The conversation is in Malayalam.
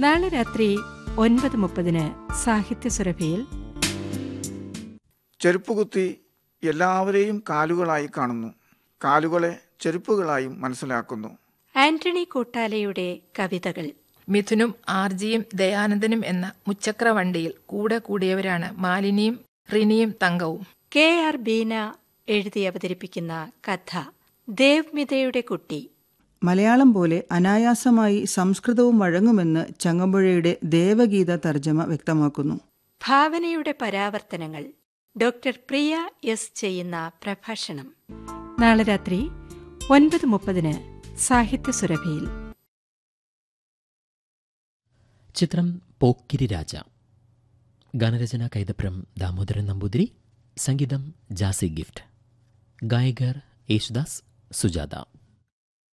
നാളെ രാത്രി ഒൻപത് മുപ്പതിന് സാഹിത്യ സുരഭിയിൽ ചെരുപ്പുകുത്തി എല്ലാവരെയും കാലുകളായി കാണുന്നു കാലുകളെ ചെരുപ്പുകളായും മനസ്സിലാക്കുന്നു ആന്റണി കൂട്ടാലയുടെ കവിതകൾ മിഥുനും ആർജിയും ദയാനന്ദനും എന്ന മുച്ചക്ര വണ്ടിയിൽ കൂടെ കൂടിയവരാണ് മാലിനിയും റിനിയും തങ്കവും കെ ആർ ബീന എഴുതി അവതരിപ്പിക്കുന്ന കഥ ദേവ്മിതയുടെ കുട്ടി മലയാളം പോലെ അനായാസമായി സംസ്കൃതവും വഴങ്ങുമെന്ന് ചങ്ങമ്പുഴയുടെ ദേവഗീത തർജ്ജമ വ്യക്തമാക്കുന്നു ഭാവനയുടെ പരാവർത്തനങ്ങൾ ഡോക്ടർ പ്രിയ എസ് ചെയ്യുന്ന പ്രഭാഷണം നാളെ രാത്രി ഒൻപത് മുപ്പതിന് സാഹിത്യ സുരഭിയിൽ ചിത്രം പോക്കിരി രാജ ഗാനരചന കൈതപ്രം ദാമോദരൻ നമ്പൂതിരി സംഗീതം ജാസി ഗിഫ്റ്റ് ഗായകർ യേശുദാസ് സുജാത